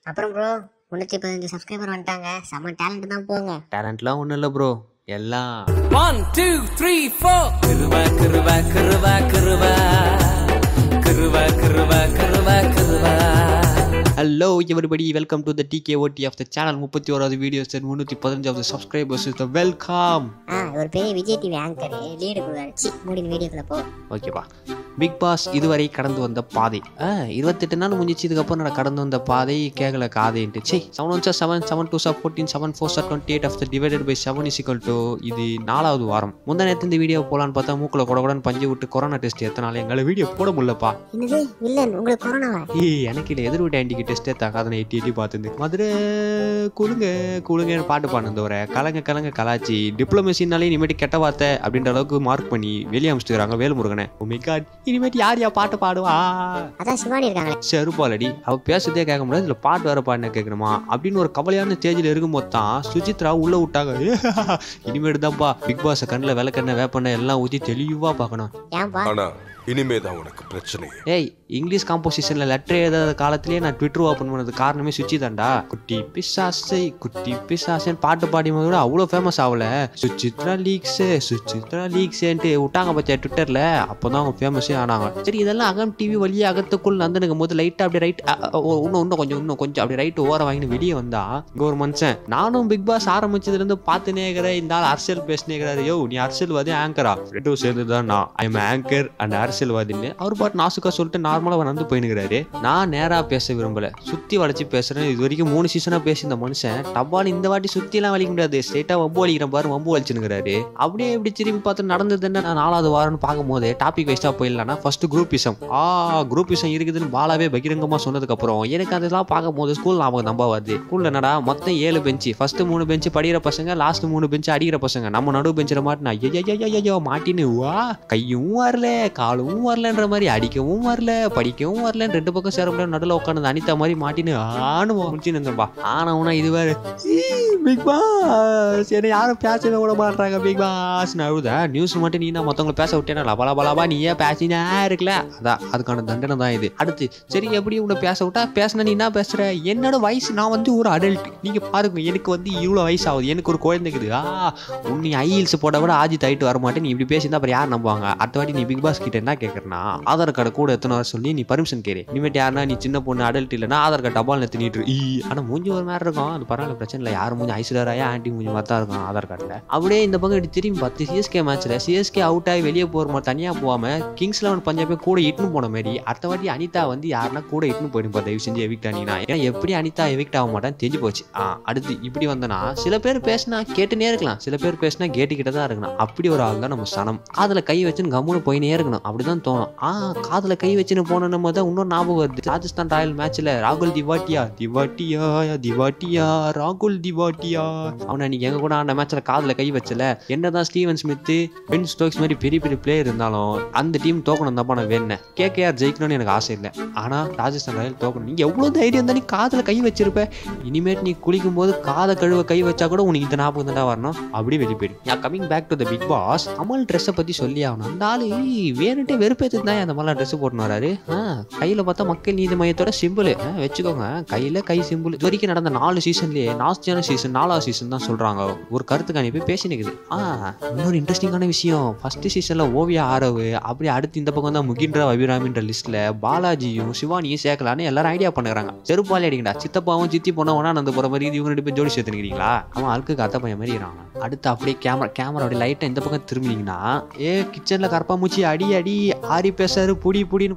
அப்புறம் ப்ரோ முன்னூற்றி பதினஞ்சு சப்ஸ்கிரைபர் வந்துட்டாங்க செம்ம டேலண்ட் தான் போங்க டேலண்ட்லாம் ஒன்றும் இல்லை ப்ரோ எல்லாம் One, two, three, four. Kırva, kırva, kırva, kırva. Kırva, kırva, kırva, kırva. Hello everybody welcome to the TK OD of the channel முப்பத்தி ஓராவது வீடியோஸ் முந்நூற்றி பதினஞ்சாவது சப்ஸ்கிரைபர்ஸ் த வெல்கம் ஆ ஒரு பெரிய விஜய் டிவி ஆங்கர் லீடு கொடுக்குறாரு சி மூடின வீடியோக்குள்ள போ ஓகேப்பா பிக் பாஸ் இதுவரை கடந்து வந்த பாதை ஆ இருபத்தெட்டு நாள் முடிஞ்சிச்சு இதுக்கப்புறம் நான் கடந்து வந்த பாதை கேட்கல காதைன்ட்டு say seven one are seven seven two are fourteen seven four are twenty eight of the divided by seven is equal two இது நாலாவது வாரம் முந்தா நேரத்து இந்த வீடியோ போலான்னு பார்த்தா மூக்கில் கூட கூட பஞ்சு விட்டு கொரோனா டெஸ்ட் எத்தனால எங்களை வீடியோ போட முடியலப்பா என்னது வில்லன் உங்களுக்கு கொரோனாவா ஏய் எனக்கு இல்லை எதிர் வீட்டு ஆண்டிக்கு டெஸ்ட்டே தகாத எட்டி எட்டி பார்த்துருந்து மதுரை குழுங்க குழுங்கன்னு பாட்டு பாடுந்தவரை கலங்க கலங்க கலாச்சி டிப்ளமசினாலே இனிமேட்டு கெட்ட வார்த்தை அப்படின்ற அளவுக்கு மார்க் பண்ணி வெளியே அமிச்சிட்டுறாங்க வேலுமுருகனை ஓ மை காட் இனிமேட்டு யார் யா பாட்டு பாடுவா அதான் சிவானி இருக்காங்களே செருப்பாலடி அவ பேசுறதே கேட்க முடியாது இதுல பாட்டு வேற பாடின கேட்கணுமா அப்படின்னு ஒரு கவலையான ஸ்டேஜில் இருக்கும்போது தான் சுஜித்ரா உள்ள விட்டாங்க இனிமேட்டு தான்ப்பா பிக் பாஸ் கண்ணில் விளக்கெண்ணெய் வேப்பெண்ணெய் எல்லாம் ஊற்றி தெளிவா பார்க்கணும் ஏன்பா ஆனா இனிமேதான் உனக்கு பிரச்சனையே ஏய் இங்கிலீஷ் காம்போசிஷன்ல லெட்டர் எழுதாத காலத்திலேயே நான் ட்விட்டர் ஓப்பன் பண்ணது காரணமே சுச்சி தான்டா குட்டி பிசாசை குட்டி பிசாசன் பாட்டு பாடி கூட அவ்வளோ ஃபேமஸ் ஆகல சுச்சித்ரா லீக்ஸு சுச்சித்ரா லீக்ஸேன்ட்டு விட்டாங்க பத்தியா ட்விட்டர்ல அப்போதான் அவங்க ஃபேமஸே ஆனாங்க சரி இதெல்லாம் அகம் டிவி வழியே அகத்துக்குள் நந்தனுக்கும் போது லைட்டாக அப்படி ரைட் இன்னும் இன்னும் கொஞ்சம் இன்னும் கொஞ்சம் அப்படி ரைட் ஓர வாங்கின்னு வெளியே வந்தா இங்க ஒரு மனுஷன் நானும் பிக் பாஸ் ஆரம்பிச்சதுல இருந்து பார்த்துனே இருக்கிறேன் இந்த ஆள் அரசியல் பேசினே இருக்கிறாரு யோ நீ அரசியல்வாதி ஆங்கரா ரெண்டும் சேர்ந்து தான் நான் ஐ எம் ஆங்கர் அண்ட் அரசியல்வாதின்னு அவர் பாட்டு நாசுக்கா சொல்லிட்டு நார்மலாக நடந்து போயினுக்கிறாரு நான் நேரா பேச விரும்பல சுத்தி வளைச்சு பேசுறேன் இது வரைக்கும் மூணு சீசனா பேசி இந்த மனுஷன் டப்பால் இந்த வாட்டி சுத்தி எல்லாம் வலிக்க முடியாது ஸ்ட்ரெயிட்டா வம்பு வலிக்கிறேன் பாரு வம்பு வலிச்சுனுங்கிறாரு அப்படியே இப்படி திரும்பி பார்த்து நடந்தது என்ன நான் நாலாவது வாரம்னு பார்க்கும்போது டாபிக் வைஸ்டா போயிடலாம்னா ஃபர்ஸ்ட் குரூப்பிசம் ஆ குரூப்பிசம் இருக்குதுன்னு பாலாவே பகிரங்கமா சொன்னதுக்கு அப்புறம் எனக்கு அதெல்லாம் பார்க்கும்போது ஸ்கூல் ஞாபகம் நம்ப வருது ஸ்கூல்ல என்னடா மொத்தம் ஏழு பெஞ்சு ஃபர்ஸ்ட் மூணு பெஞ்சு படிக்கிற பசங்க லாஸ்ட் மூணு பெஞ்சு அடிக்கிற பசங்க நம்ம நடு பெஞ்சில் மாட்டினா ஐயோ மாட்டின்னு வா கையும் வரல காலும் வரலன்ற மாதிரி அடிக்கவும் வரல படிக்கவும் வரலன்னு ரெண்டு பக்கம் சேர முடியாது நடுவில் உட்காந்து அனிதா மாதிரி மாட்டின்னு ஆணு முடிச்சு நின்றப்பா ஆனவுனா இது வேறு பிக் பாஸ் என்ன யாரும் பேசவே விட மாட்டாங்க பிக் பாஸ் அழுத நியூஸ் மட்டும் நீ தான் மற்றவங்களை பேச விட்டேனா லபா லபா லபா நீ ஏன் பேசினா இருக்குல்ல அதான் அதுக்கான தண்டனை தான் இது அடுத்து சரி எப்படி உன்னை பேச விட்டா பேசினா நீ என்ன பேசுற என்னோட வயசு நான் வந்து ஒரு அடல்ட் நீங்க பாருங்க எனக்கு வந்து இவ்வளோ வயசு ஆகுது எனக்கு ஒரு குழந்தைக்குது ஆ உன்னை ஐஇல்ஸ் போட விட ஆஜித் ஆயிட்டு வர மாட்டேன் நீ இப்படி பேசியிருந்தா அப்புறம் யார் நம்புவாங்க அடுத்த வாட்டி நீ பிக் பாஸ் கிட்ட என்ன கேட்கறனா ஆதார் கார்டு கூட எத்தனை வர சொல்லி நீ பர்மிஷன் கேரு இனிமேட்டு யாருன்னா நீ சின்ன பொண்ணு அடல்ட் இல்லைனா ஆதார் கார்டு டபால் எத்தனிட்டு ஈ ஆனால் மூஞ்சி ஒரு மாதிரி இருக்கும் அது பரவாயில்ல பிரச்சனை இல்லை யார் மூஞ்சி ஐஸ்வர்யா ஆண்டி மூஞ்சி மாதிரி தான் இருக்கும் ஆதார் கார்டில் அப்படியே இந்த பக்கம் இப்படி திரும்பி பார்த்து சிஎஸ்கே மேட்ச்சில் சிஎஸ்கே அவுட் ஆகி வெளியே போகிற மாதிரி தனியாக போகாம கிங்ஸ் லெவன் பஞ்சாபே கூட இட்டுன்னு போன மாதிரி அடுத்த வாட்டி அனிதா வந்து யாருன்னா கூட இட்டுன்னு போயிடுப்பா தயவு செஞ்சு எவிக்ட் ஆனீங்கன்னா ஏன்னா எப்படி அனிதா எவிக்ட் ஆக மாட்டான்னு தெரிஞ்சு போச்சு ஆ அடுத்து இப்படி வந்தனா சில பேர் பேசினா கேட்டுனே இருக்கலாம் சில பேர் பேசினா கேட்டுக்கிட்ட தான் இருக்கணும் அப்படி ஒரு ஆள் தான் நம்ம சனம் காதில் கை வச்சுன்னு கம்முன்னு போயினே இருக்கணும் அப்படிதான் தோணும் ஆ காதில் கை வச்சுன்னு போனோம் தான் இன்னொரு ஞாபகம் வருது ராஜஸ்தான் ராயல் மேட்ச்ல ராகுல் திவாட்டியா திவாட்டியா திவாட்டியா ராகுல் திவாட்டியா அவனை நீங்க எங்க கூட ஆன மேட்ச்ல காதில் கை வச்சல என்னதான் ஸ்டீவன் ஸ்மித் பென் ஸ்டோக்ஸ் மாதிரி பெரிய பெரிய பிளேயர் இருந்தாலும் அந்த டீம் தோக்கணும் தான் நான் வேணேன் கேகேஆர் ஜெயிக்கணும்னு எனக்கு ஆசை இல்லை ஆனா ராஜஸ்தான் ராயல் தோக்கணும் நீங்க எவ்வளவு தைரியம் தான் நீ காதில் கை வச்சிருப்ப இனிமேட் நீ குளிக்கும் போது காதை கழுவ கை வச்சா கூட உனக்கு இந்த ஞாபகம் தான்டா வரணும் அப்படி வெளியே போயிடும் yeah coming back to the Bigg Boss Amal ட்ரெஸ்ஸை பத்தி சொல்லி ஆகணும் அந்த ஆளு வேணுட்டே வெறுப்பேத்து தான் அந்த மாதிரிலாம் ட்ரெஸ் போட்டுன்னு வராரு ஆ, கையில பார்த்தா மக்கள் நீதி மையத்தோட சிம்பிள் வச்சுக்கோங்க கையில கை சிம்பிள் இது வரைக்கும் நடந்த நாலு சீசன்லயே நாஸ்டியான சீசன் நாலாவது சீசன் தான் சொல்றாங்க ஒரு கருத்து கணிப்பு பேசி நிக்குது ஆ இன்னொரு இன்ட்ரெஸ்டிங்கான விஷயம் ஃபர்ஸ்ட் சீசன்ல ஓவியா ஆரவு அப்படியே அடுத்து இந்த பக்கம் தான் முகின்ற அபிராமின்ற லிஸ்ட்ல பாலாஜியும் சிவானியும் சேர்க்கலான்னு எல்லாரும் ஐடியா பண்ணுறாங்க செருப்பாலே அடிங்கடா சித்தப்பாவும் சித்தி பொண்ணா ஒன்னா நடந்து போற மாதிரி இவங்க ரெண்டு பேரும் ஜோடி சேர்த்துக்கிறீங்களா அவன் அழுக்கு அத்தை பையன் மாதிரி இருக்கான் அடுத்து அப்படியே கேமரா கேமரா அப்படியே லைட்டா இந்த பக்கம் திரும்பினீங்கன்னா ஏ கிச்சன்ல கரப்பா மூச்சி அடி அடி ஆரி பேசாரு புடி புடின்னு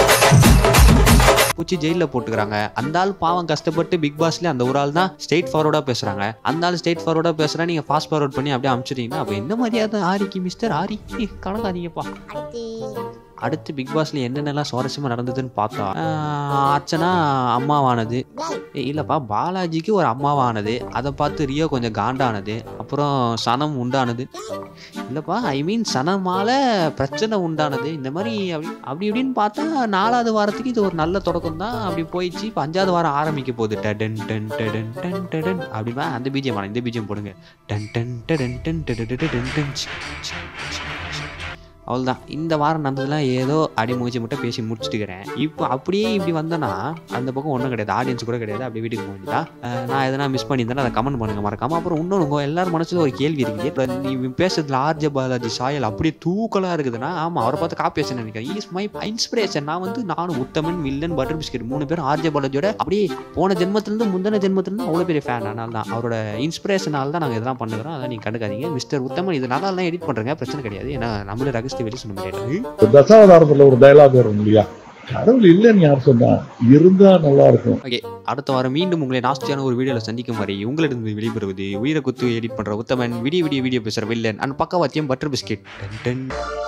பூச்சி ஜெயிலில் போட்டுக்கிறாங்க அந்த ஆள் பாவம் கஷ்டப்பட்டு பிக் பாஸ்ல அந்த ஒரு ஆள் தான் ஸ்ட்ரெயிட் ஃபார்வர்டா பேசுறாங்க அந்த ஆள் ஸ்ட்ரெயிட் ஃபார்வர்டா பேசுறா நீங்க ஃபாஸ்ட் ஃபார்வர்ட் பண்ணி அப்படியே அனுப்பிச்சிட்டீங்கன்னா அப்போ என்ன மரியாதை ஆரிக்கு மிஸ்டர் ஆரி கணக்காதீங்கப்பா அடுத்து அடுத்து பிக் பாஸ்ல என்னென்னலாம் சுவாரஸ்யமா நடந்ததுன்னு பார்த்தா ஆஹ், அர்ச்சனா அம்மாவானது ஏய், இல்லப்பா பாலாஜிக்கு ஒரு அம்மாவானது அதை பார்த்து ரியோ கொஞ்சம் காண்டானது அப்புறம் சனம் உண்டானது இல்லப்பா ஐ மீன் சனமால பிரச்சனை உண்டானது இந்த மாதிரி அப்படி அப்படி இப்படின்னு பார்த்தா நாலாவது வாரத்துக்கு இது ஒரு நல்ல தொடக்கம் தான் அப்படி போயிடுச்சு இப்போ அஞ்சாவது வாரம் ஆரம்பிக்க போகுது டடன் டன் டடன் டன் டடன் அப்படிமா அந்த பீஜியம் வேணாம் இந்த பீஜியம் போடுங்க டன் டன் டடன் டன் டடன் டன் டன் டன் டன் ச், ச், ச், ச். அவ்வளோதான் இந்த வாரம் நடந்ததுலாம் ஏதோ அடி மூச்சு மட்டும் பேசி முடிச்சுட்டுக்கிறேன் இப்போ அப்படியே இப்படி வந்தேன்னா அந்த பக்கம் ஒன்றும் கிடையாது ஆடியன்ஸ் கூட கிடையாது அப்படியே வீட்டுக்கு போக வேண்டியதா அஹ் நான் எதனா மிஸ் பண்ணியிருந்தேன்னா அதை கமெண்ட் பண்ணுங்க மறக்காம அப்புறம் இன்னொன்று உங்க எல்லாரும் மனசுல ஒரு கேள்வி இருக்குது இப்ப நீ பேசுறதுல ஆர்ஜ பாலாஜி சாயல் அப்படியே தூக்கலா இருக்குதுன்னா ஆமா அவரை பார்த்து காப்பி பேச நினைக்கிறேன் இஸ் மை இன்ஸ்பிரேஷன் நான் வந்து நானும் உத்தமன் வில்லன் பட்டர் பிஸ்கெட் மூணு பேரும் ஆர்ஜ பாலாஜியோட அப்படியே போன ஜென்மத்திலிருந்து முந்தின ஜென்மத்திலிருந்து அவ்வளோ பெரிய ஃபேன் அதனால தான் அவரோட இன்ஸ்பிரேஷனால தான் நாங்கள் இதெல்லாம் பண்ணுறோம் அதான் நீங்கள் கண்டுக்காதீங்க மிஸ்டர் உத்தமன் இது நல்லா எல்லாம் எடிட் பண்ணுறேங்க பிரச்சனை கிடையாது ஏன்னா நம்மளே ரகசியத்தை வெளியே சொல்ல முடியாது இந்த தசாவதாரத்துல ஒரு டயலாக் வரும் இல்லையா கடவுள் இல்லைன்னு யார் சொன்னா இருந்தா நல்லா இருக்கும் ஓகே அடுத்த வாரம் மீண்டும் உங்களை நாஸ்தியான ஒரு வீடியோவில் சந்திக்கும் வரை உங்களிடம் வெளிப்படுவது உயிரை குத்து எடிட் பண்ணுற உத்தமன் விடிய விடிய வீடியோ பேசுகிற வில்லன் அண்ட் பக்கவாத்தியம் பட்டர் பிஸ்கெட் டன் டன்